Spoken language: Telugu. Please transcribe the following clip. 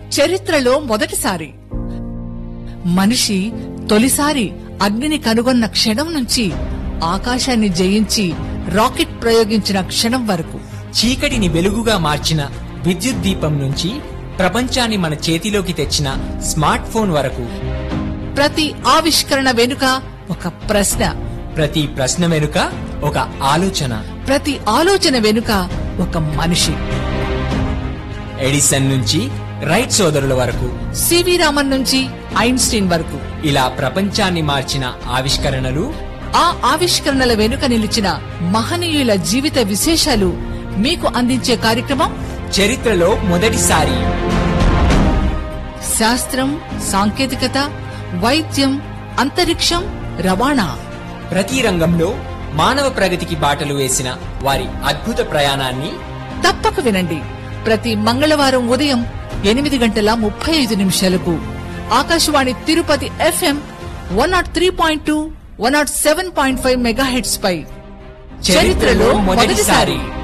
చరిత్రలో మొదటిసారి మనిషి తొలిసారి అగ్నిని కనుగొన్న క్షణం నుంచి ఆకాశాన్ని జయించి రాకెట్ ప్రయోగించిన క్షణం వరకు చీకటిని వెలుగుగా మార్చిన విద్యుత్ దీపం నుంచి ప్రపంచాన్ని మన చేతిలోకి తెచ్చిన స్మార్ట్ ఫోన్ వరకు ప్రతి ఆవిష్కరణ వెనుక ఒక ప్రశ్న ప్రతి ప్రశ్న వెనుక ఒక ఆలోచన ప్రతి ఆలోచన వెనుక ఒక మనిషి ఎడిసన్ నుంచి రైట్ సోదరుల వరకు సివి రామన్ నుంచి ఐన్స్టీన్ వరకు ఇలా ప్రపంచాన్ని మార్చిన ఆవిష్కరణలు ఆ ఆవిష్కరణల వెనుక నిలిచిన మహనీయుల జీవిత విశేషాలు మీకు అందించే కార్యక్రమం చరిత్రలో మొదటిసారి శాస్త్రం సాంకేతికత వైద్యం అంతరిక్షం రవాణా ప్రతి రంగంలో మానవ ప్రగతికి బాటలు వేసిన వారి అద్భుత ప్రయాణాన్ని తప్పక వినండి ప్రతి మంగళవారం ఉదయం ఎనిమిది గంటల ముప్పై ఐదు నిమిషాలకు Akashvani Tirupati FM one nought three point two one nought seven point five megahertz పై చరిత్రలో మొదటిసారి